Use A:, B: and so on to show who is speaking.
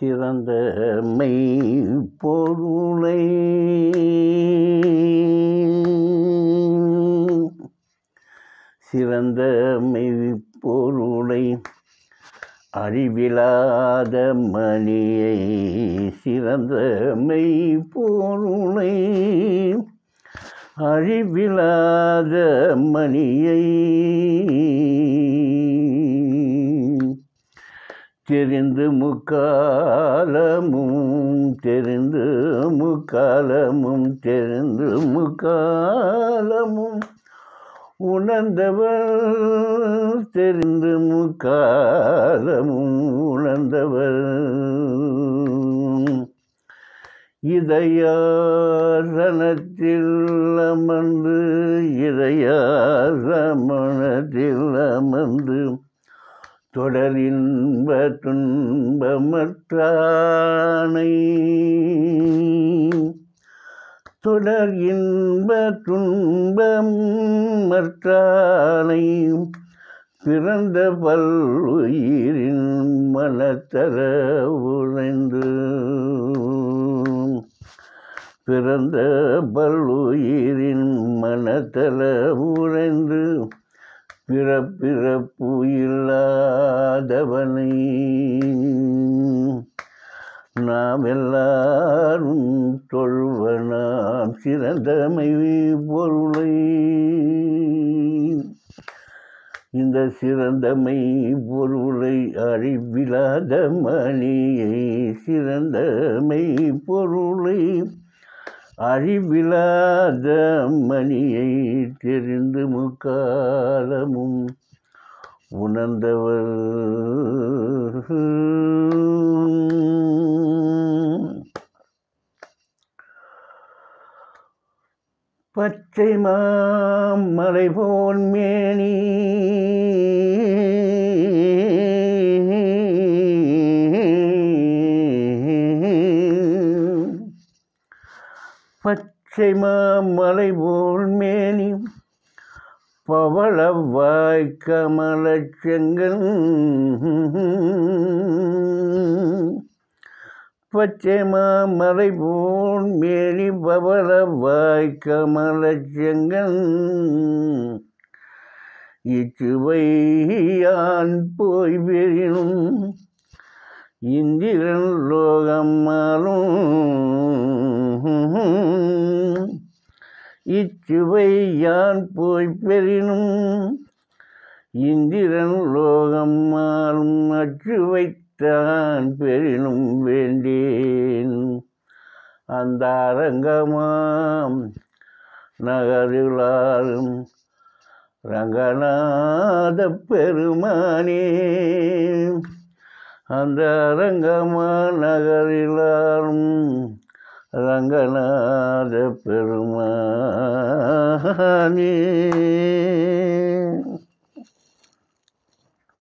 A: சிறந்த மெய் பொருளை சிறந்த மெய்ப்பொருளை அறிவிலாத மணியை சிறந்த மெய்ப்பொருளை அறிவிலாத மணியை தெரிந்து முக்காலமும் தெரிந்து முக்காலமும் தெரிந்து முக்காலமும் உணர்ந்தவர் தெரிந்து முக்காலமும் உணர்ந்தவர் இதயாசனத்தில் அமர்ந்து இதயாசமனத்தில் அமர்ந்து தொடரின்ப துன்பமற்றானை தொடர் இன்ப துன்பம் மற்றானை பிறந்த பல்லுயிரின் மனத்தர உழைந்து பிறந்த பல்லுயிரின் மனத்தல உழைந்து பிறப்பிறப்பு இல்லாதவனை நாம் எல்லாரும் தொழுவனாம் சிறந்தமை பொருளை இந்த சிறந்தமை பொருளை அறிவிலாத மணியை சிறந்தமை பொருளை அறிவிலாத மணியை தெரிந்து முக்காலமும் உணர்ந்தவர் பச்சை மாமலை போல் மேனி பச்சை மாமலை போல் மேனி பவளவாய் கமலச் செங்கல் பச்சை மாமலை போல் மேனி பவளவாய் கமலச் செங்கல் இச்சுவை யான் போய் பெறினும் இந்திரன் லோகம் மாலும் இச்சுவை யான் போய் பெறினும் இந்திரன் லோகம் மாறும் அச்சுவைத்தான் பெறினும் வேண்டேன் அந்த அரங்கமாம் நகருளாரும் ரங்கநாத பெருமானே அந்த அரங்கமா நகரிலாரும் ரங்கநாத பெருமானே